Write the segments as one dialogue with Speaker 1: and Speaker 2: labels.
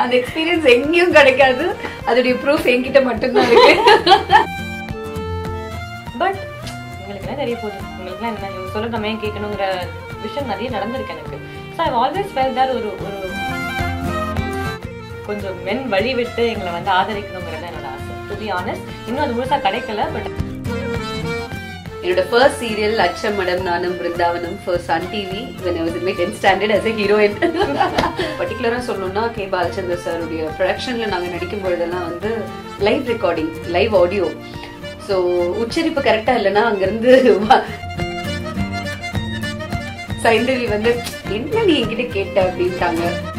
Speaker 1: அந்த எக்ஸ்பீரியன்ஸ் எங்கேயும் கிடைக்காது அதோடைய ப்ரூஃப் என்கிட்ட மட்டும்தான் இருக்கு
Speaker 2: பட் உங்களுக்கு என்ன தெரிய போகுது உங்களுக்கு என்ன இவங்க சொல்ல நம்ம ஏன் கேட்கணுங்கிற விஷயம் நிறைய நடந்திருக்கு எனக்கு so I always fell that ஒரு ஒரு கொஞ்சம் மென் வழி விட்டு எங்களை வந்து ஆதரிக்கணுங்கிறது என்னோட ஆசை டு பி ஆனஸ்ட் இன்னும் அது முழுசா கிடைக்கல பட்
Speaker 1: என்னோட ஃபர்ஸ்ட் சீரியல் அச்சம் மடம் நானும் Brindavanam for Sun TV when I was in my 10th standard as a heroine பர்டிகுலரா சொல்லணும்னா கே பாலச்சந்தர் சாருடைய ப்ரொடக்ஷன்ல நாங்க நடிக்கும் பொழுதெல்லாம் வந்து live recording live audio so உச்சரிப்பு கரெக்டா இல்லைன்னா அங்கிருந்து வ- சைந்தவி வந்து என்ன நீ என்கிட்ட கேட்ட அப்படின்ட்டாங்க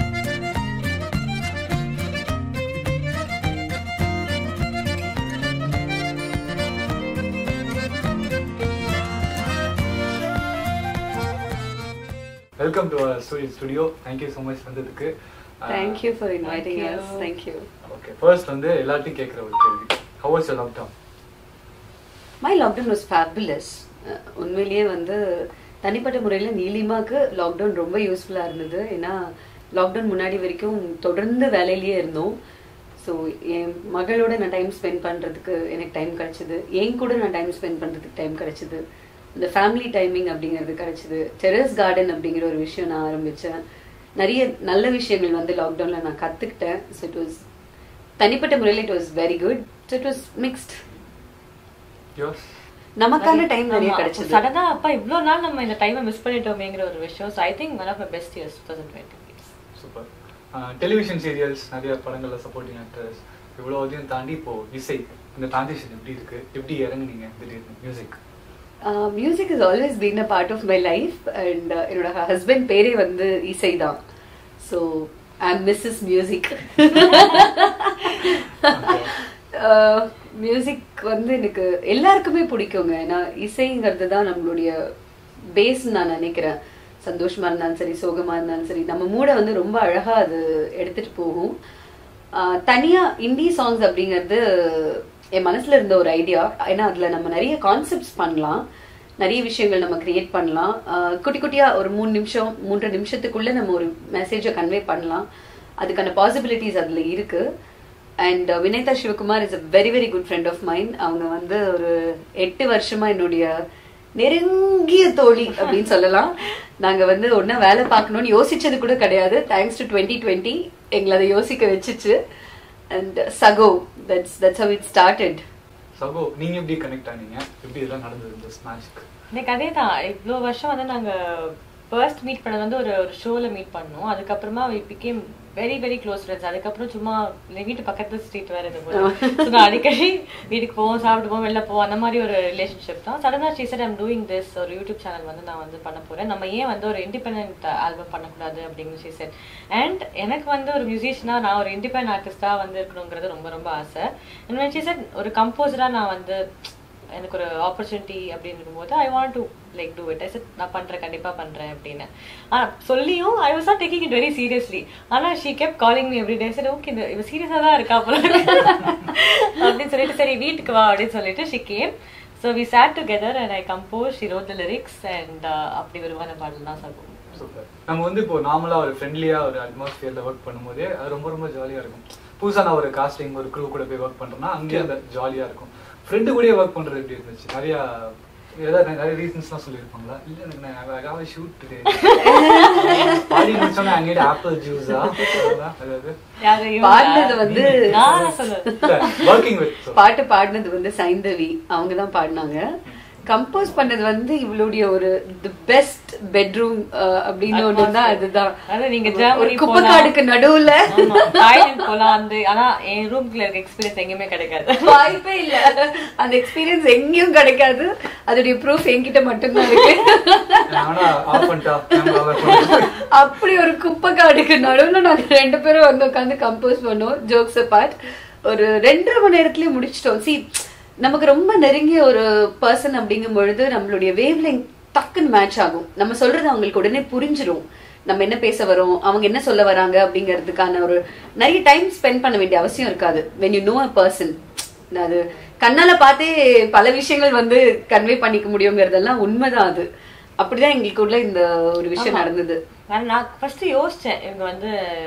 Speaker 3: welcome to studio studio thank you so much வந்ததுக்கு
Speaker 1: thank you for inviting us thank you
Speaker 3: okay first வந்து எல்லாத்தையும் கேட்குற ஒரு கேள்வி how was your lockdown
Speaker 1: my lockdown was fabulous உண்மையிலேயே வந்து தனிப்பட்ட முறையில் நீலிமாக்கு லாக்டவுன் ரொம்ப யூஸ்ஃபுல்லாக இருந்தது ஏன்னா லாக்டவுன் முன்னாடி வரைக்கும் தொடர்ந்து வேலையிலேயே இருந்தோம் ஸோ என் மகளோட நான் டைம் ஸ்பெண்ட் பண்ணுறதுக்கு எனக்கு டைம் கிடைச்சிது என் கூட நான் டைம் ஸ்பெண்ட் பண்ணுறதுக்கு டைம் கிடைச்சிது இந்த ஃபேமிலி டைமிங் அப்படிங்கிறது கிடைச்சிது டெரஸ் கார்டன் அப்படிங்கிற ஒரு விஷயம் நான் ஆரம்பித்தேன் நிறைய நல்ல விஷயங்கள் வந்து லாக்டவுனில் நான் கற்றுக்கிட்டேன் ஸோ இட் வாஸ் தனிப்பட்ட முறையில் it was very good so it was mixed
Speaker 3: யோஸ்
Speaker 1: நமக்கான டைம் நிறைய கிடைச்சது
Speaker 2: சடனா அப்பா இவ்ளோ நாள் நம்ம இந்த டைமை மிஸ் பண்ணிட்டோமேங்கிற ஒரு விஷயம் so I think one of my best years two thousand twenty
Speaker 3: super television serials நிறைய படங்கள்ல சப்போர்ட்டிங் ஆக்டர்ஸ் இவ்வளோ இதையும் தாண்டி இப்போ இசை இந்த டிரான்சிஷன் எப்படி இருக்கு எப்படி இறங்குனீங்க திடீர்னு music
Speaker 1: music is always been a part of my life and என்னோட ஹஸ்பண்ட் பேரே வந்து இசை தான் so I misses music music வந்து எனக்கு எல்லாருக்குமே பிடிக்குங்க ஏன்னா இசைங்கிறது தான் நம்மளுடைய பேஸ் நான் நினைக்கிறேன் சந்தோஷமா இருந்தாலும் சரி சோகமா இருந்தாலும் சரி நம்ம மூட வந்து ரொம்ப அழகா அது எடுத்துட்டு போகும் ஆஹ் தனியா இந்தி சாங்ஸ் அப்படிங்கிறது என் மனசுல இருந்த ஒரு ஐடியா ஏன்னா அதுல நம்ம நிறைய கான்செப்ட்ஸ் பண்ணலாம் நிறைய விஷயங்கள் நம்ம கிரியேட் பண்ணலாம் ஆஹ் குட்டி குட்டியா ஒரு மூணு நிமிஷம் மூன்று நிமிஷத்துக்குள்ள நம்ம ஒரு மெசேஜை கன்வே பண்ணலாம் அதுக்கான பாசிபிலிட்டிஸ் அதுல இருக்கு and Vinaitha Sivakumar is a very very good friend of mine அவங்க வந்து ஒரு எட்டு வருஷமா என்னுடைய நெருங்கிய தோழி அப்படின்னு சொல்லலாம் நாங்க வந்து ஒன்னா வேலை பார்க்கணும்னு யோசிச்சது கூட கிடையாது தேங்க்ஸ் டு டுவெண்ட்டி டுவெண்ட்டி எங்களை அதை யோசிக்க வச்சுச்சு அண்ட் சகோ that's that's how it started
Speaker 3: சகோ நீங்க எப்படி கனெக்ட் ஆனீங்க எப்படி இதெல்லாம் நடந்தது இந்த மேஜிக்
Speaker 2: எனக்கு அதே தான் இவ்வளோ வருஷம் வந்து நாங்க ஃபர்ஸ்ட் மீட் பண்ணது வந்து ஒரு ஒரு ஷோல மீட் பண்ணோம் அதுக்கப்புறமா we became very very close friends அதுக்கப்புறம் சும்மா என் வீட்டு பக்கத்து ஸ்ட்ரீட் வேற இது போல So, நான் அடிக்கடி வீட்டுக்கு போவோம் சாப்பிட்டு போவோம் வெளில போவோம் அந்த மாதிரி ஒரு ரிலேஷன்ஷிப் தான் சடனாக she said I'm doing this ஒரு யூடியூப் சேனல் வந்து நான் வந்து பண்ண போறேன் நம்ம ஏன் வந்து ஒரு இண்டிபெண்ட் ஆல்பம் பண்ணக்கூடாது அப்படின்னு ஷீ said அண்ட் எனக்கு வந்து ஒரு மியூசிஷியனா நான் ஒரு இண்டிபெண்ட் ஆர்டிஸ்டா வந்து இருக்கணுங்கிறது ரொம்ப ரொம்ப ஆசை அண்ட் ஷீ said ஒரு கம்போசரா நான் வந்து எனக்கு ஒரு ஆப்பர்ச்சுனிட்டி அப்படின்னு இருக்கும்போது I want to like do it I said நான் பண்றேன் கண்டிப்பா பண்றேன் அப்படின்னு ஆனா சொல்லியும் I was not taking it very seriously ஆனா she kept calling me every day சரி ஓகே இந்த இவ சீரியஸா தான் இருக்கா போல அப்படின்னு சொல்லிட்டு சரி வீட்டுக்கு வா அப்படின்னு சொல்லிட்டு she came so we sat together and I compose she wrote the lyrics and அப்படி வருவான பாடல் தான் சொல்லுவோம்
Speaker 3: சூப்பர் நம்ம வந்து இப்போ நார்மலா ஒரு ஃப்ரெண்ட்லியா ஒரு அட்மாஸ்பியர்ல ஒர்க் பண்ணும்போதே அது ரொம்ப ரொம்ப ஜாலியா இருக்கும் புதுசா நான் ஒரு காஸ்டிங் ஒரு க்ரூ கூட போய் ஒர்க் பண்றேன்னா அங்கேயே அந்த ஜாலியா இருக்கும் ஃப்ரெண்டு கூட ஒர்க் பண்றது எப்படி இருந்துச்சு நிறைய ஏதாவது நிறைய ரீசன்ஸ்லாம் சொல்லியிருப்பாங்களா இல்ல எனக்கு நான் அழகாக ஷூட் பாடி முடிச்சோன்னே அங்கே ஆப்பிள் ஜூஸா அதாவது
Speaker 2: யாரு
Speaker 1: பாடினது வந்து
Speaker 2: நான் சொல்லுவேன்
Speaker 3: ஒர்க்கிங் வித்
Speaker 1: பாட்டு பாடினது வந்து சைந்தவி அவங்க தான் பாடினாங்க கம்போஸ் பண்ணது வந்து இவளுடைய ஒரு தி பெஸ்ட் பெட்ரூம் அப்படின்னு ஒண்ணு தான் அதுதான்
Speaker 2: அதாவது நீங்க
Speaker 1: ஒரு
Speaker 2: ஜெர்மனி
Speaker 1: குப்பைக்காடுக்கு நடுவுல
Speaker 2: ஆமா, தாய்லாந்து போலாம் அந்த ஆனா என் ரூம்குள்ள இருக்க எக்ஸ்பீரியன்ஸ் எங்கேயுமே கிடைக்காது
Speaker 1: வாய்ப்பே இல்ல அந்த எக்ஸ்பீரியன்ஸ் எங்கேயும் கிடைக்காது அதோடைய ப்ரூஃப் என்கிட்ட மட்டும்தான் இருக்கு
Speaker 3: ஆனா ஆஃப் பண்ணிட்டா camera off பண்ணிட்டா.
Speaker 1: அப்படி ஒரு குப்பைக்காடுக்கு நடுவுல நாங்க ரெண்டு பேரும் வந்து உட்காந்து கம்போஸ் பண்ணோம் ஜோக்ஸ் பார்ட் ஒரு ரெண்டரை மணி நேரத்துலயே முடிச்சிட்டோம் சி நமக்கு ரொம்ப நெருங்கிய ஒரு பர்சன் அப்படிங்கும் பொழுது நம்மளுடைய வேவ் லெங்க் டக்குன்னு மேட்ச் ஆகும் நம்ம சொல்றது அவங்களுக்கு உடனே புரிஞ்சிடும் நம்ம என்ன பேச வரோம் அவங்க என்ன சொல்ல வராங்க அப்படிங்கிறதுக்கான ஒரு நிறைய டைம் ஸ்பெண்ட் பண்ண வேண்டிய அவசியம் இருக்காது when you know a person அது கண்ணால பார்த்தே பல விஷயங்கள் வந்து கன்வே பண்ணிக்க முடியுங்கிறதெல்லாம் உண்மைதான் அது அப்படிதான் எங்களுக்குள்ள இந்த ஒரு விஷயம் நடந்தது
Speaker 2: நான் நான் ஃபர்ஸ்ட் யோசிச்சேன் இவங்க வந்து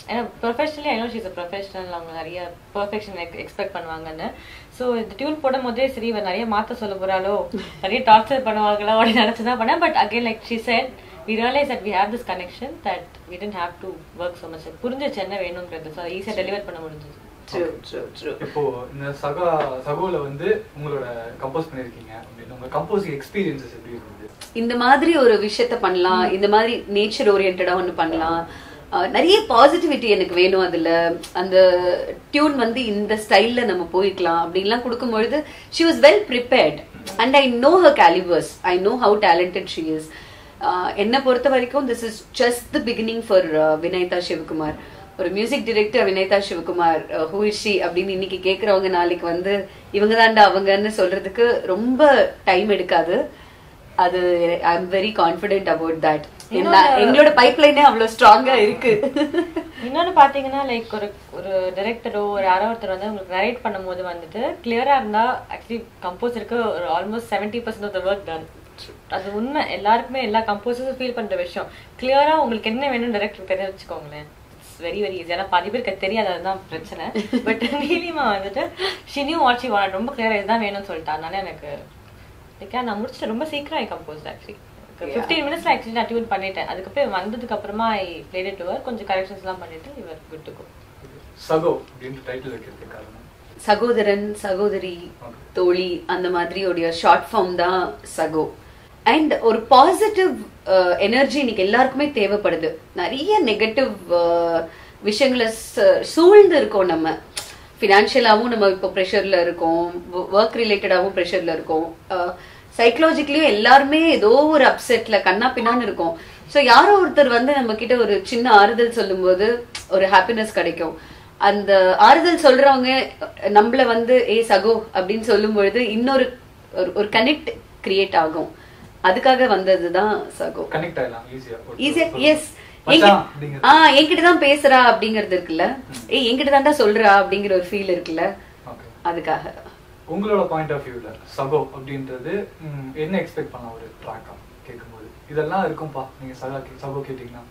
Speaker 2: ஏன்னா professionally I know she's a professional அவங்க நிறைய பெர்ஃபெக்ஷன் எக்ஸ்பெக்ட் பண்ணுவாங்கன்னு ஸோ இந்த டியூன் போடும் போதே சரி இவன் நிறைய மாற்ற சொல்ல போறாளோ நிறைய டார்ச்சர் பண்ணுவாங்களோ அப்படின்னு நினச்சி தான் பண்ணேன் but again like she said we realise that we have this connection that we tend have to work so much புரிஞ்சிச்சு என்ன வேணுங்கிறது ஸோ ஈஸியாக டெலிவர் பண்ண முடிஞ்சது
Speaker 1: ட்ரூ ட்ரூ ட்ரூ
Speaker 3: இப்போ இந்த சகா சகோல வந்து உங்களோட கம்போஸ் பண்ணிருக்கீங்க அப்படின்னு உங்க கம்போசிங் எக்ஸ்பீரியன்சஸ் எப்படி இருந்தது
Speaker 1: இந்த மாதிரி ஒரு விஷயத்த பண்ணலாம் இந்த மாதிரி நேச்சர் ஓரியன்டா ஒன்று பண்ணலாம் அஹ் நிறைய பாசிட்டிவிட்டி எனக்கு வேணும் அதுல அந்த டியூன் வந்து இந்த ஸ்டைல்ல நம்ம போய்க்கலாம் அப்படின்லாம் கொடுக்கும்பொழுது she was well prepared and I know her calibres I know how talented she is என்னை பொறுத்த வரைக்கும் this is just the beginning for Vinaitha Sivakumar ஒரு music director Vinaitha Sivakumar who is she அப்படின்னு இன்னைக்கு கேட்கறவங்க நாளைக்கு வந்து இவங்க தாண்டா அவங்கன்னு சொல்றதுக்கு ரொம்ப டைம் எடுக்காது அது I am very confident about that எங்களோட பைப்லைனே அவ்வளவு ஸ்ட்ராங்கா இருக்கு
Speaker 2: இன்னொன்னு பாத்தீங்கன்னா லைக் ஒரு ஒரு டைரக்டரோ ஒரு யாரோ ஒருத்தர் வந்து உங்களுக்கு நரேட் பண்ணும்போது வந்துட்டு கிளியரா இருந்தா ஆக்சுவலி கம்போசருக்கு ஒரு almost seventy percent of the work done அது உண்மை எல்லாருக்குமே எல்லா கம்போசர்ஸும் ஃபீல் பண்ற விஷயம் கிளியரா உங்களுக்கு என்ன வேணும் டைரக்டர் தெரிய வச்சுக்கோங்களேன் வெரி வெரி ஈஸி ஏன்னா பாதி பேருக்கு அது தெரியாது அதுதான் பிரச்சனை பட் நீலிமா வந்துட்டு ஷினியூ வாட்சி வாட் ரொம்ப கிளியரா இதுதான் வேணும்னு சொல்லிட்டா அதனால எனக்கு like, நான் முடிச்சுட்டு ரொம்ப சீக்கிரம் ஐ கம்போஸ் ஆக்சுவலி ஃபிஃப்டீன் மினிட்ஸ்ல ஆக்சுவலி நான் டியூன் பண்ணிட்டேன் அதுக்கப்புறம் வந்ததுக்கு அப்புறமா ஐ பிளேட் இட் டுவர் கொஞ்சம் கரெக்ஷன்ஸ் எல்லாம் பண்ணிட்டு இவர் குட் டு கோ
Speaker 3: சகோ அப்படின்னு டைட்டில் வைக்கிறதுக்கு காரணம்
Speaker 1: சகோதரன் சகோதரி தோழி அந்த மாதிரியோடைய ஷார்ட் ஃபார்ம் தான் சகோ அண்ட் ஒரு பாசிட்டிவ் எனர்ஜி இன்னைக்கு எல்லாருக்குமே தேவைப்படுது நிறைய நெகட்டிவ் விஷயங்களை ச- சூழ்ந்து இருக்கோம் நம்ம ஃபினான்ஷியலாகவும் நம்ம இப்போ ப்ரெஷர்ல இருக்கோம் ஒர்க் ரிலேட்டடாகவும் ப்ரெஷர்ல இருக்கோம் சைக்கலாஜிக்கலியும் எல்லாருமே ஏதோ ஒரு அப்செட்ல கண்ணா பின்னான்னு இருக்கும் ஸோ யாரோ ஒருத்தர் வந்து நம்ம கிட்ட ஒரு சின்ன ஆறுதல் சொல்லும்போது ஒரு ஹாப்பினஸ் கிடைக்கும் அந்த ஆறுதல் சொல்றவங்க நம்மள வந்து ஏ சகோ அப்படின்னு சொல்லும் பொழுது இன்னொரு ஒரு- ஒரு கனெக்ட் கிரியேட் ஆகும் அதுக்காக வந்ததுதான் சகோ
Speaker 3: கனெக்ட் ஆயிடலாம் ஈஸியா
Speaker 1: ஈஸியா எஸ்
Speaker 3: மச்சான் அப்படிங்கிறது.
Speaker 1: ஆ என்கிட்ட தான் பேசுறா அப்படிங்கறது இருக்குல்ல ஏய் என்கிட்ட தான்டா சொல்றா அப்படிங்கிற ஒரு ஃபீல் இருக்குல்ல
Speaker 3: ஓகே
Speaker 1: அதுக்காக
Speaker 3: உங்களோட பாயிண்ட் ஆஃப் வியூல சகோ அப்படின்றது ம், என்ன எக்ஸ்பெக்ட் பண்ணலாம் ஒரு ட்ராக்கா கேட்கும்போது இதெல்லாம் இருக்கும்பா நீங்க சகா சகோ கேட்டீங்கன்னா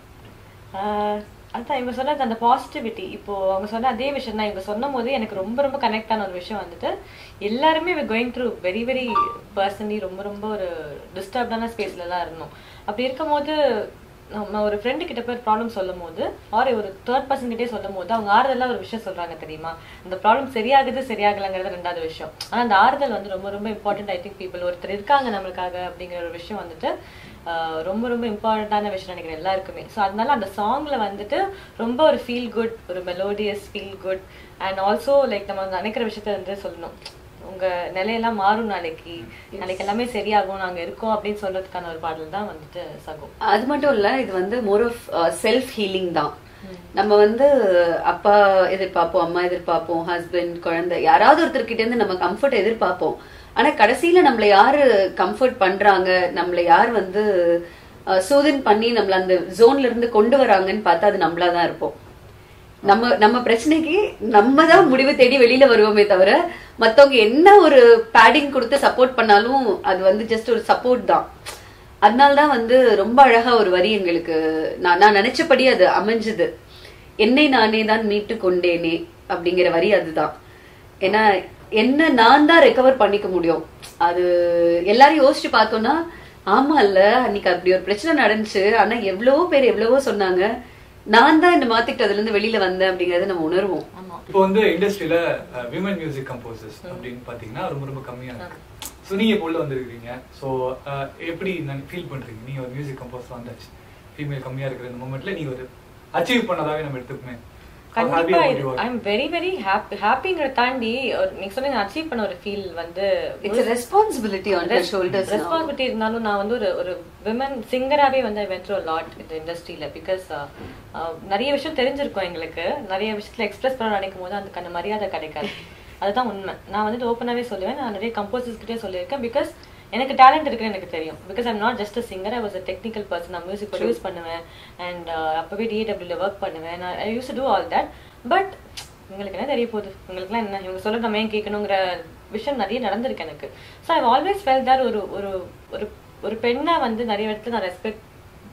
Speaker 2: ஆஹ் அதான் இவங்க சொன்னது அந்த பாசிட்டிவிட்டி இப்போ அவங்க சொன்ன அதே விஷயம் தான் இவங்க சொன்னும் போது எனக்கு ரொம்ப ரொம்ப கனெக்ட் ஆன ஒரு விஷயம் வந்துட்டு எல்லாருமே going through very very personally ரொம்ப ரொம்ப ஒரு டிஸ்டர்ப்டான ஸ்பேஸ்ல தான் இருந்தோம் அப்படி இருக்கும்போது நம்ம ஒரு ஃப்ரெண்டு கிட்ட போய் ப்ராப்ளம் சொல்லும் போது ஆர் ஒரு தேர்ட் பர்சன் கிட்டே சொல்லும் போது அவங்க ஆறுதலா ஒரு விஷயம் சொல்றாங்க தெரியுமா அந்த ப்ராப்ளம் சரியாகுது சரியாகலங்கிறது ரெண்டாவது விஷயம் ஆனா அந்த ஆறுதல் வந்து ரொம்ப ரொம்ப இம்பார்ட்டன்ட் ஐ திங்க் பீப்புள் ஒருத்தர் இருக்காங்க நம்மளுக்காக அப்படிங்கிற ஒரு விஷயம் வந்துட்டு ஆஹ் ரொம்ப ரொம்ப இம்பார்ட்டண்டான விஷயம் நினைக்கிறேன் எல்லாருக்குமே ஸோ அதனால அந்த சாங்ல வந்துட்டு ரொம்ப ஒரு ஃபீல் குட் ஒரு melodious feel good and also like நம்ம நினைக்கிற விஷயத்த வந்து சொல்லணும் உங்க நிலையெல்லாம் மாறும் நாளைக்கு நாளைக்கு எல்லாமே சரியாகும் நாங்க இருக்கோம் அப்படின்னு சொல்றதுக்கான ஒரு பாடல் தான் வந்துட்டு சகோ
Speaker 1: அது மட்டும் இல்ல இது வந்து மோர் ஆஃப் செல்ஃப் ஹீலிங் தான் நம்ம வந்து அப்பா எதிர்பார்ப்போம் அம்மா எதிர்பார்ப்போம் ஹஸ்பண்ட் குழந்தை யாராவது ஒருத்தர் கிட்ட இருந்து நம்ம கம்ஃபர்ட் எதிர்பார்ப்போம் ஆனா கடைசியில நம்மள யாரு கம்ஃபர்ட் பண்றாங்க நம்மள யார் வந்து சூதன் பண்ணி நம்மள அந்த ஜோன்ல இருந்து கொண்டு வராங்கன்னு பார்த்தா அது நம்மளா தான் இருப்போம் நம்ம நம்ம பிரச்சனைக்கு நம்ம தான் முடிவு தேடி வெளியில வருவோமே தவிர மத்தவங்க என்ன ஒரு பேடிங் கொடுத்து சப்போர்ட் பண்ணாலும் அது வந்து ஜஸ்ட் ஒரு சப்போர்ட் தான் அதனால தான் வந்து ரொம்ப அழகா ஒரு வரி எங்களுக்கு நான் நான் நினைச்சபடி அது அமைஞ்சது என்னை நானே தான் மீட்டு கொண்டேனே அப்படிங்கிற வரி அதுதான் ஏன்னா என்ன நான் தான் ரெக்கவர் பண்ணிக்க முடியும் அது எல்லாரும் யோசிச்சு பார்த்தோம்னா ஆமா இல்ல அன்னைக்கு அப்படி ஒரு பிரச்சனை நடந்துச்சு ஆனா எவ்வளவோ பேர் எவ்வளவோ சொன்னாங்க நான் தான் என்ன மாத்திட்டு அதுல இருந்து வெளியில வந்தேன் அப்படிங்கறத நம்ம உணர்வோம்
Speaker 2: ஆமா
Speaker 3: இப்போ வந்து இண்டஸ்ட்ரியில விமன் மியூசிக் கம்போசர்ஸ் அப்படின்னு பாத்தீங்கன்னா ரொம்ப ரொம்ப கம்மியா இருக்கு ஸோ நீங்க இப்போ உள்ள வந்திருக்கீங்க ஸோ எப்படி ஃபீல் பண்றீங்க நீங்க ஒரு மியூசிக் கம்போசர் வந்தாச்சு ஃபீமேல் கம்மியா இருக்கிற இந்த மூமெண்ட்ல நீங்க ஒரு அச்சீவ் பண்ணதாவே நம்ம எடுத்துக்குமே How happy
Speaker 2: கண்டிப்பா
Speaker 3: about
Speaker 2: இது
Speaker 3: you are?
Speaker 2: I am very very happy ஹாப்பிங்கிறத தாண்டி ஒரு- நீங்க சொன்னீங்க அச்சீவ் பண்ண ஒரு ஃபீல் வந்து
Speaker 1: it's responsibility on the shoulders
Speaker 2: responsibility இருந்தாலும் நான் வந்து ஒரு ஒரு விமன் சிங்கராகவே வந்து ஐ வென்ட் த்ரூ லாட் இந்த இண்டஸ்ட்ரியில பிகாஸ் நிறைய விஷயம் தெரிஞ்சிருக்கும் எங்களுக்கு நிறைய விஷயத்துல எக்ஸ்பிரஸ் பண்ண நினைக்கும் போது அதுக்கான மரியாதை கிடைக்காது அதுதான் உண்மை நான் வந்துட்டு ஓப்பனாகவே சொல்லுவேன் நான் நிறைய கம்போசர்ஸ் கிட்டே சொல்லியிருக்கேன் பிகாஸ் எனக்கு டேலண்ட் இருக்குன்னு எனக்கு தெரியும் because I'm not just a singer I was a technical person நான் மியூசிக் ப்ரொடியூஸ் பண்ணுவேன் அண்ட் அப்போவே டிஏடபிள்யூல ஒர்க் பண்ணுவேன் நான் I use to all that but உங்களுக்கு என்ன தெரிய போகுது உங்களுக்குலாம் என்ன இவங்க சொல்ல நம்ம ஏன் கேட்கணுங்கிற விஷயம் நிறைய நடந்திருக்கு எனக்கு so I always fell that ஒரு ஒரு ஒரு ஒரு பெண்ணை வந்து நிறைய இடத்துல நான் ரெஸ்பெக்ட்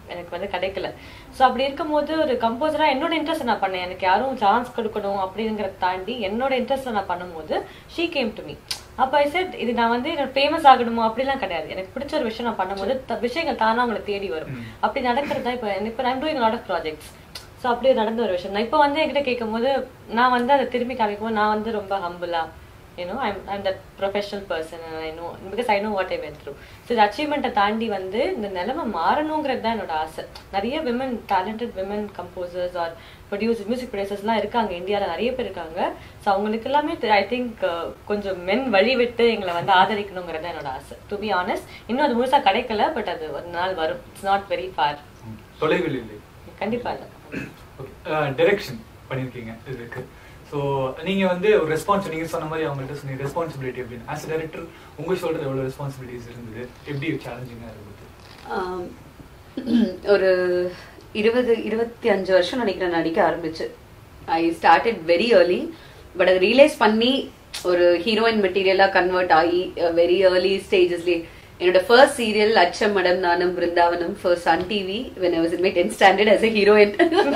Speaker 2: எனக்கு வந்து கிடைக்கல ஸோ அப்படி இருக்கும்போது ஒரு கம்போசரா என்னோட இன்ட்ரெஸ்ட் நான் பண்ணேன் எனக்கு யாரும் சான்ஸ் கொடுக்கணும் அப்படிங்கிறத தாண்டி என்னோட இன்ட்ரெஸ்ட் நான் பண்ணும்போது ஷீ கேம் டு மீ அப்ப ஐ செட் இது நான் வந்து என்னோட ஃபேமஸ் ஆகணுமோ அப்படிலாம் கிடையாது எனக்கு பிடிச்ச ஒரு விஷயம் நான் பண்ணும்போது த- விஷயங்கள் தானா அவங்களை தேடி வரும் அப்படி நடக்கிறது தான் இப்போ இப்போ நான் doing lot of projects so அப்படியே நடந்த ஒரு விஷயம் நான் இப்போ வந்து என்கிட்ட கேட்கும்போது நான் வந்து அதை திரும்பி காமிக்கும்போது நான் வந்து ரொம்ப ஹம்பிளா you know I'm I'm that professional person I know because I know what I went through so இந்த அச்சீவ்மெண்ட்டை தாண்டி வந்து இந்த நிலைமை மாறணுங்கிறது தான் என்னோட ஆசை நிறைய women talented women composers or producer music ப்ரொடியூசர்ஸ்லாம் இருக்காங்க இந்தியாவில் நிறைய பேர் இருக்காங்க ஸோ அவங்களுக்கு எல்லாமே ஐ திங்க் கொஞ்சம் மென் வழி விட்டு எங்களை வந்து ஆதரிக்கணுங்கிறது தான் என்னோட ஆசை டு பி ஆனஸ்ட் இன்னும் அது முழுசாக கிடைக்கல பட் அது ஒரு நாள் வரும் இட்ஸ் நாட் வெரி ஃபார்
Speaker 3: தொலைவில் இல்லை
Speaker 2: கண்டிப்பா இல்லை
Speaker 3: டைரக்ஷன் பண்ணியிருக்கீங்க இதுக்கு ஸோ நீங்க வந்து ஒரு ரெஸ்பான்ஸ் நீங்க சொன்ன மாதிரி அவங்கள்ட்ட சொன்னீங்க ரெஸ்பான்சிபிலிட்டி அப்படின்னு ஆஸ் டைரக்டர் உங்க ஷோல்டர் எவ்வளவு ரெஸ்பான்சிபிலிட்டிஸ் இருந்தது எப்படி சேலஞ்சிங்கா இருந்தது
Speaker 1: ஆம், ஒரு இருபது இருபத்தி அஞ்சு வருஷம் நினைக்கிறேன் நடிக்க ஆரம்பிச்சு I started very early but அதை ரியலைஸ் பண்ணி ஒரு ஹீரோயின் மெட்டீரியலாக கன்வெர்ட் ஆகி வெரி ஏர்லி ஸ்டேஜஸ்லேயே என்னோட ஃபர்ஸ்ட் சீரியல் அச்சம் மடம் நானும் Brindavanam first Sun TV when I was in my tenth standard as a heroine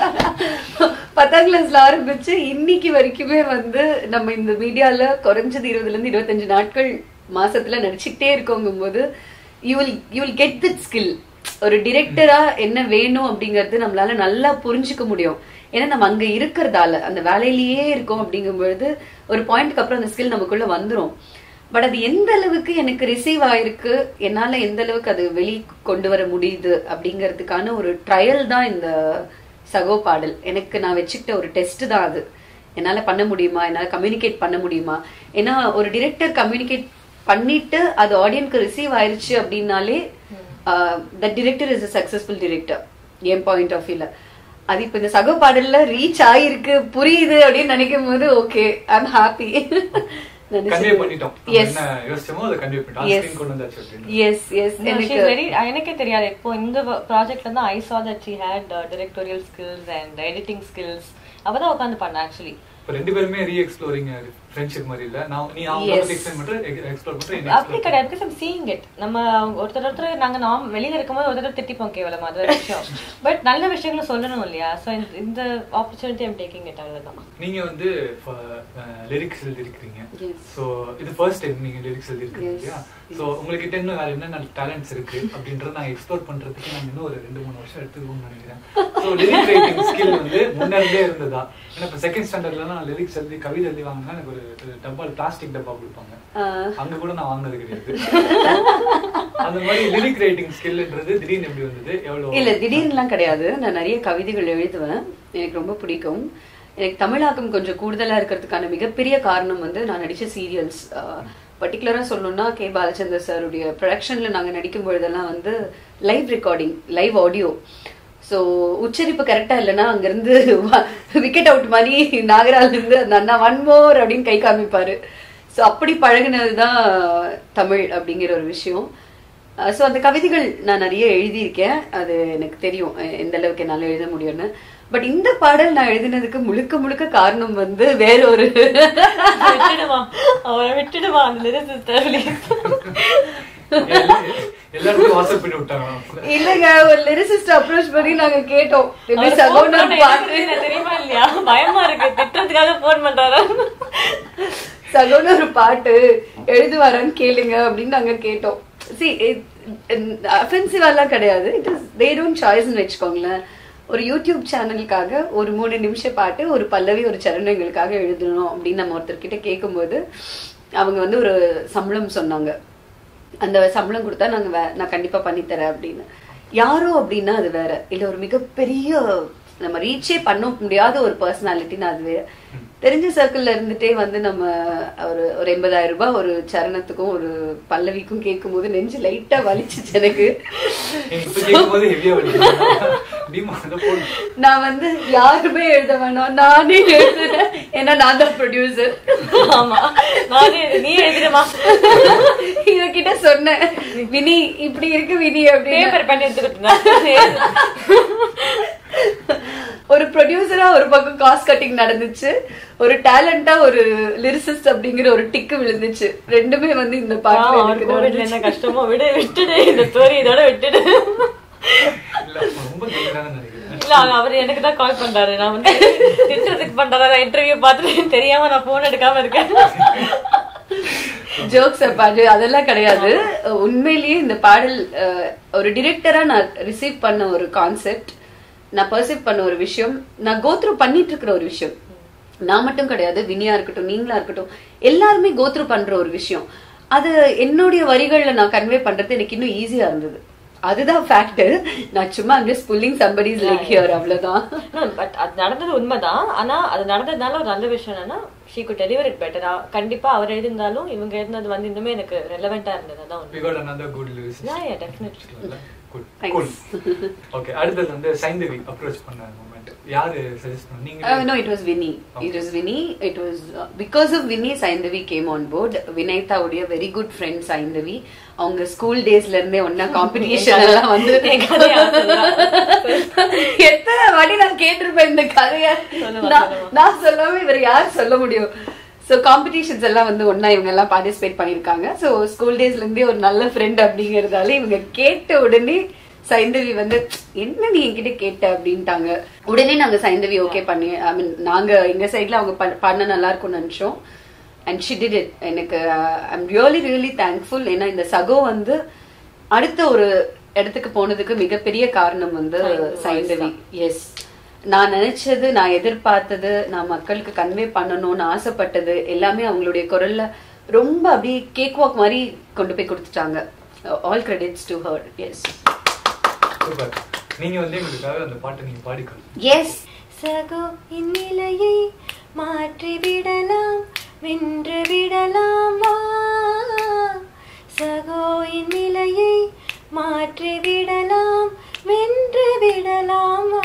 Speaker 1: பத்தாம் கிளாஸ்ல ஆரம்பிச்சு இன்னைக்கு வரைக்குமே வந்து நம்ம இந்த மீடியால குறைஞ்சது இருபதுல இருந்து இருபத்தஞ்சு நாட்கள் மாசத்துல நடிச்சுக்கிட்டே இருக்கோங்கும் போது you will you will get that skill ஒரு டிரெக்டரா என்ன வேணும் அப்படிங்கறது நம்மளால நல்லா புரிஞ்சுக்க முடியும் ஏன்னா நம்ம அங்க இருக்கிறதால அந்த வேலையிலேயே இருக்கோம் அப்படிங்கும்பொழுது ஒரு பாயிண்ட்க்கு அப்புறம் அந்த ஸ்கில் நமக்குள்ள வந்துரும் பட் அது எந்த அளவுக்கு எனக்கு ரிசீவ் ஆயிருக்கு என்னால எந்த அளவுக்கு அது வெளி கொண்டு வர முடியுது அப்படிங்கிறதுக்கான ஒரு ட்ரையல் தான் இந்த சகோ பாடல் எனக்கு நான் வச்சுக்கிட்ட ஒரு டெஸ்ட் தான் அது என்னால பண்ண முடியுமா என்னால கம்யூனிகேட் பண்ண முடியுமா ஏன்னா ஒரு டிரெக்டர் கம்யூனிகேட் பண்ணிட்டு அது ஆடியன்ஸ்க்கு ரிசீவ் ஆயிருச்சு அப்படின்னாலே the director is a successful director என் பாயிண்ட் ஆஃப் வியூல அது இப்ப இந்த சகோ பாடல்ல ரீச் ஆயிருக்கு புரியுது அப்படின்னு நினைக்கும் போது ஓகே ஐம் ஹாப்பி
Speaker 3: கன்வே பண்ணிட்டோம் நம்ம
Speaker 1: எஸ்
Speaker 3: என்ன யோசிச்சோமோ அதை கன்வே பண்ணிட்டோம்
Speaker 1: Yes.
Speaker 3: ஸ்கிரீன் கொண்டு வந்தாச்சு அப்படின்னு
Speaker 1: எஸ் எஸ்
Speaker 2: No,
Speaker 1: எனக்கு
Speaker 2: she's very எனக்கே தெரியாது இப்போ இந்த ப்ராஜெக்ட்ல தான் ஐ saw that she had uh, directorial skills and editing skills அவ தான் உட்காந்து பண்ண ஆக்சுவலி
Speaker 3: இப்போ ரெண்டு பேருமே ரீ எக்ஸ்ப்ளோரிங் ஃப்ரெண்ட்ஷிப் மாதிரி இல்ல நான் நீ அவங்க
Speaker 1: Yes.
Speaker 3: பத்தி எக்ஸ்பிளைன் பண்ற எக்ஸ்ப்ளோர் பண்ற என்ன
Speaker 2: அப்படி கிடையாது பிகாஸ் ஐம் சீயிங் இட் நம்ம ஒருத்தர் ஒருத்தர் நாங்க நாம் வெளியில இருக்கும்போது ஒருத்தர் திட்டிப்போம் கேவலமா அது ஒரு விஷயம் பட் நல்ல விஷயங்களை சொல்லணும் இல்லையா ஸோ இந்த ஆப்பர்ச்சுனிட்டி ஐம் டேக்கிங் இட் அவ்வளவுதான்
Speaker 3: நீங்க வந்து லிரிக்ஸ் எழுதிருக்கீங்க
Speaker 1: Yes.
Speaker 3: சோ இது ஃபர்ஸ்ட் டைம் நீங்க லிரிக்ஸ் எழுதிருக்கீங்க
Speaker 1: Yes.
Speaker 3: இல்லையா சோ உங்களுக்கு இன்னும் வேற என்னென்ன டேலண்ட்ஸ் இருக்கு அப்படின்றத நான் எக்ஸ்ப்ளோர் பண்றதுக்கு நான் இன்னும் ஒரு ரெண்டு மூணு வருஷம் எடுத்துக்கணும்னு நினைக்கிறேன் சோ லிரிக் ரைட்டிங் ஸ்கில் வந்து முன்னாடியே இருந்ததா ஏன்னா இப்போ செகண்ட் ஸ்டாண்டர்ட்ல நான் லிரிக்ஸ் எழுதி கவிதை எழுதி வாங்கினா எனக்கு ஒரு ஒரு டப்பா பிளாஸ்டிக் டப்பா கொடுப்பாங்க அங்க கூட நான் வாங்கினது கிடையாது அந்த மாதிரி லிரிக் ரைட்டிங் ஸ்கில்ன்றது திடீர்னு எப்படி வந்தது எவ்வளவு
Speaker 1: இல்ல திடீர்னுலாம் கிடையாது நான் நிறைய கவிதைகள் எழுதுவேன் எனக்கு ரொம்ப பிடிக்கும் எனக்கு தமிழாக்கம் கொஞ்சம் கூடுதலா இருக்கிறதுக்கான மிகப்பெரிய காரணம் வந்து நான் நடிச்ச சீரியல்ஸ் பர்டிகுலரா சொல்லணும்னா கே பாலச்சந்தர் சாருடைய ப்ரொடக்ஷன்ல நாங்க நடிக்கும் பொழுதெல்லாம் வந்து live recording live audio so உச்சரிப்பு கரெக்டா இல்லைன்னா அங்கிருந்து விக்கெட் அவுட் மாதிரி நாகரால இருந்து அந்த அண்ணா ஒன் மோர் அப்படின்னு கை காமிப்பாரு ஸோ அப்படி பழகுனது தான் தமிழ் அப்படிங்கிற ஒரு விஷயம் ஸோ அந்த கவிதைகள் நான் நிறைய எழுதியிருக்கேன் அது எனக்கு தெரியும் அஹ் எந்த அளவுக்கு என்னால் எழுத முடியும்னு பட் இந்த பாடல் நான் எழுதினதுக்கு முழுக்க முழுக்க காரணம் வந்து வேற ஒரு
Speaker 2: விட்டுடுமா அவரை விட்டுடுமா அந்த லிரிக்ஸ்
Speaker 3: எல்லாருக்கும் வாட்ஸ்அப் பண்ணி விட்டாங்க
Speaker 1: இல்லைங்க ஒரு லிரிசிஸ்ட் அப்ரோச் பண்ணி நாங்க கேட்டோம் எப்படி
Speaker 2: அவர் phone
Speaker 1: சகோதரர்
Speaker 2: பண்ண
Speaker 1: பாட்டு
Speaker 2: எனக்கு தெரியுமா இல்லையா பயமா இருக்கு திட்டுறதுக்காக போன் பண்றாரா
Speaker 1: சகோதரர் ஒரு பாட்டு எழுதுவாரான்னு கேளுங்க அப்படின்னு நாங்க கேட்டோம் சி அஃபென்சிவாலாம் கிடையாது இட் இஸ் தே டோன்ட் சாய்ஸ்னு வச்சுக்கோங்களேன் ஒரு யூடியூப் சேனலுக்காக ஒரு மூணு நிமிஷம் பாட்டு ஒரு பல்லவி ஒரு சரணம் எங்களுக்காக எழுதணும் அப்படின்னு நம்ம ஒருத்தர்கிட்ட கேட்கும்போது அவங்க வந்து ஒரு சம்பளம் சொன்னாங்க அந்த சம்பளம் கொடுத்தா நாங்க வே- நான் கண்டிப்பா பண்ணித்தரேன் அப்படின்னு யாரோ அப்படின்னா அது வேற இல்ல ஒரு மிகப்பெரிய நம்ம ரீச்சே பண்ண முடியாத ஒரு பர்சனாலிட்டின்னு அது வேற தெரிஞ்ச சர்க்கிள்ல இருந்துட்டே வந்து நம்ம ஒரு ஒரு எண்பதாயிரம் ரூபாய் ஒரு சரணத்துக்கும் ஒரு பல்லவிக்கும் கேட்கும்போது நெஞ்சு லைட்டா வலிச்சுச்சு எனக்கு
Speaker 3: இப்ப கேட்கும்போது ஹெவியா வலிக்குது டிமா அதை போடு
Speaker 1: நான் வந்து யாருமே எழுத வேணாம் நானே எழுதுறேன் ஏன்னா நான் தான் ப்ரொடியூசர்
Speaker 2: ஆமா நானே இது, நீ எழுதிடுமா
Speaker 1: இவகிட்ட சொன்னேன் வினி இப்படி இருக்கு வினி அப்படின்னு
Speaker 2: பேப்பர் பண்ணி எடுத்துக்கிட்டு
Speaker 1: ஒரு ப்ரொடியூசரா ஒரு பக்கம் காஸ்ட் கட்டிங் நடந்துச்சு ஒரு டேலண்டா ஒரு லிரிசிஸ்ட் அப்படிங்கிற ஒரு டிக்கு விழுந்துச்சு ரெண்டுமே வந்து இந்த பாட்டுல எனக்கு
Speaker 2: கோவிட்ல
Speaker 1: நடந்துச்சு.
Speaker 2: என்ன கஷ்டமோ விடு விட்டுடு இந்த ஸ்டோரி இதோட விட்டுடு
Speaker 3: இல்ல ரொம்ப கேக்குறாங்கன்னு நினைக்கிறேன்
Speaker 2: இல்ல அவ- அவரு எனக்கு தான் கால் பண்றாரு நான் வந்து திட்டுறதுக்கு பண்றாரு நான் இன்டர்வியூ பார்த்துட்டு தெரியாம நான் போன் எடுக்காம இருக்கேன்
Speaker 1: ஜோக்ஸ் பாடு அதெல்லாம் கிடையாது உண்மையிலேயே இந்த பாடல் அஹ், ஒரு டிரெக்டரா நான் ரிசீவ் பண்ண ஒரு கான்செப்ட் நான் பர்சீவ் பண்ண ஒரு விஷயம் நான் கோத்ரூ பண்ணிட்டு இருக்கிற ஒரு விஷயம் நான் மட்டும் கிடையாது வினியா இருக்கட்டும் நீங்களா இருக்கட்டும் எல்லாருமே கோத்ரூ பண்ற ஒரு விஷயம் அது என்னுடைய வரிகள்ல நான் கன்வே பண்றது எனக்கு இன்னும் ஈஸியா இருந்தது அதுதான் ஃபேக்ட் நான் சும்மா I'm just pulling somebody's leg here அவ்வளவுதான்
Speaker 2: பட் அது நடந்தது உண்மைதான் ஆனா அது நடந்ததுனால ஒரு நல்ல விஷயம் என்னன்னா ஷீ குட் டெலிவர் இட் பெட்டரா கண்டிப்பா அவர் எழுதியிருந்தாலும் இவங்க எழுதினது வந்து இன்னுமே எனக்கு ரெலவெண்டா இருந்தது அதான்
Speaker 3: we
Speaker 2: உண்மை
Speaker 3: got another good lyricist
Speaker 2: Yeah, yeah, definitely.
Speaker 3: Good
Speaker 1: Thanks.
Speaker 3: Cool okay அடுத்தது வந்து சைந்தவி அப்ரோச் பண்ண மூமெண்ட் யாரு சஜஸ்ட் பண்ண நீங்க
Speaker 1: Uh, no, it was Vinny. It was Vinny. It was uh, because of Vinny, Saindavi came on board. Vinayta உடைய very good friend Saindhavi அவங்க school டேஸ்ல இருந்தே ஒன்னா காம்படிஷன் எல்லாம் வந்து
Speaker 2: என் கதையை அவ சொல்றா.
Speaker 1: எத்தனை வாட்டி நான் கேட்டிருப்பேன் இந்த கதைய
Speaker 2: சொல்லுவா,
Speaker 1: நான்-
Speaker 2: சொல்லுவா.
Speaker 1: நான் சொல்லாம இவர் யார் சொல்ல முடியும் சோ காம்படிஷன்ஸ் எல்லாம் வந்து ஒண்ணா இவங்க எல்லாம் பார்ட்டிசிபேட் பண்ணிருக்காங்க சோ ஸ்கூல் டேஸ்ல இருந்தே ஒரு நல்ல ஃப்ரெண்ட் அப்படிங்கறதால இவங்க கேட்ட உடனே சைந்தவி வந்து என்ன நீ என்கிட்ட கேட்ட அப்படின்ட்டாங்க உடனே நாங்க சைந்தவி ஓகே பண்ணி ஐ மீன் நாங்க எங்க சைட்ல அவங்க பண்- பண்ண நல்லா இருக்கும்னு நினைச்சோம் அண்ட் ஷி டிட் இட் எனக்கு ஐம் ரியலி ரியலி தேங்க்ஃபுல் ஏன்னா இந்த சகோ வந்து அடுத்த ஒரு இடத்துக்கு போனதுக்கு மிகப்பெரிய காரணம் வந்து
Speaker 2: சைந்தவி
Speaker 1: சைந்தவி எஸ் நான் நினைச்சது நான் எதிர்பார்த்தது நான் மக்களுக்கு கன்வே பண்ணணும்னு ஆசைப்பட்டது எல்லாமே அவங்களுடைய குரல்ல ரொம்ப அப்படியே கேக் வாக் மாதிரி கொண்டு போய் கொடுத்துட்டாங்க all credits to her yes
Speaker 3: super நீங்க வந்து எங்களுக்காக அந்த பாட்டை நீங்க பாடிக்கணும்
Speaker 1: எஸ்
Speaker 2: சகோ இந்நிலையை மாற்றி விடலாம் வென்று விடலாமா சகோ இந்நிலையை மாற்றி விடலாம் வென்று விடலாமா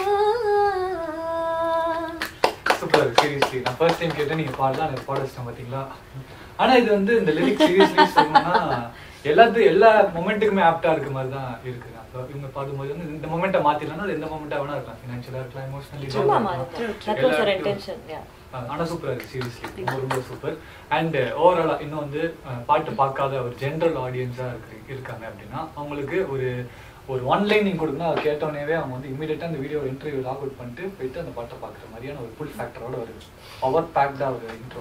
Speaker 3: சூப்பர் சீரியஸ்லி நான் ஃபர்ஸ்ட் டைம் கேட்டேன் நீங்க பாடலாம் எனக்கு பாட வச்சிட்டேன் பாத்தீங்களா ஆனா இது வந்து இந்த லிரிக் சீரியஸ்லி சொல்லணும்னா எல்லாத்து எல்லா மொமெண்ட்டுக்குமே ஆப்டா இருக்க மாதிரி தான் இருக்கு அப்ப இவங்க பாடும்போது வந்து இந்த மொமெண்ட்டை மாத்திடலாம் அது எந்த மொமெண்ட்டா வேணா இருக்கலாம் ஃபினான்ஷியலா இருக்கலாம் எமோஷனலி
Speaker 2: சும்மா that was our intention yeah
Speaker 3: ஆனா சூப்பரா இருக்கு சீரியஸ்லி ரொம்ப ரொம்ப சூப்பர் அண்ட் ஓவராலா இன்னும் வந்து அஹ், பாட்டு பார்க்காத ஒரு ஜென்ரல் ஆடியன்ஸா இருக்கு இருக்காங்க அப்படின்னா அவங்களுக்கு ஒரு ஒரு ஒன் லைன் நீங்க கொடுக்கணும் அதை கேட்டோடனே அவங்க வந்து இமீடியட்டா அந்த வீடியோ இன்டர்வியூ லாக் அவுட் பண்ணிட்டு போயிட்டு அந்த பாட்டை பாக்குற மாதிரியான ஒரு ஃபுல் ஃபேக்டரோட ஒரு பவர் பேக்டா ஒரு இன்ட்ரோ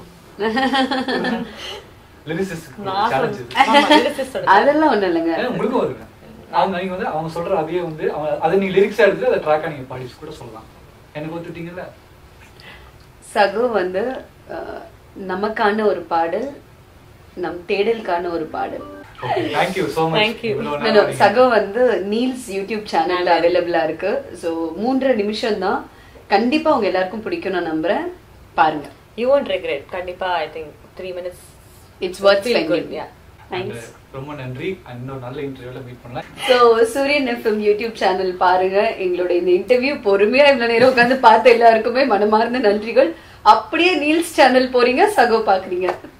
Speaker 3: லிரிசிஸ்ட்
Speaker 2: நான்
Speaker 3: சேலஞ்ச்
Speaker 2: சொல்- ஆமா, lyricist ஓட
Speaker 1: அதெல்லாம் ஒண்ணும் இல்லைங்க
Speaker 3: உங்களுக்கும் வருங்க அவங்க நீங்க வந்து அவங்க சொல்ற அதையே வந்து அவங்க அதை நீங்க லிரிக்ஸா எடுத்து அதை ட்ராக்கா நீங்க பாடி கூட சொல்லலாம் எனக்கு ஒத்துட்டீங்கல்ல
Speaker 1: சகோ வந்து அஹ், நமக்கான ஒரு பாடல் நம் தேடலுக்கான ஒரு பாடல்
Speaker 3: okay thank you so much
Speaker 2: Thank you.
Speaker 1: No, no, சகோ வந்து நீல்ஸ் யூடியூப் சேனல்ல அவைலபிளா இருக்கு சோ மூன்றரை நிமிஷம் தான் கண்டிப்பா உங்க எல்லாருக்கும் பிடிக்கும் நான் நம்புறேன் பாருங்க
Speaker 2: யூ ஒன்ட் ரெக்ரெட் கண்டிப்பா I think three minutes
Speaker 1: it's worth
Speaker 2: Feel good,
Speaker 1: spending
Speaker 2: yeah.
Speaker 1: Thanks
Speaker 3: ரொம்ப நன்றி and இன்னொரு நல்ல இன்டர்வியூல மீட் பண்ணலாம்
Speaker 1: சோ சூரியன் எஃப்எம் யூடியூப் சேனல் பாருங்க எங்களோட இந்த இன்டர்வியூ பொறுமையா இவ்வளவு நேரம் உட்கார்ந்து பார்த்த எல்லாருக்குமே மனமார்ந்த நன்றிகள் அப்படியே நீல்ஸ் சேனல் போறீங்க சகோ பாக்குறீங்க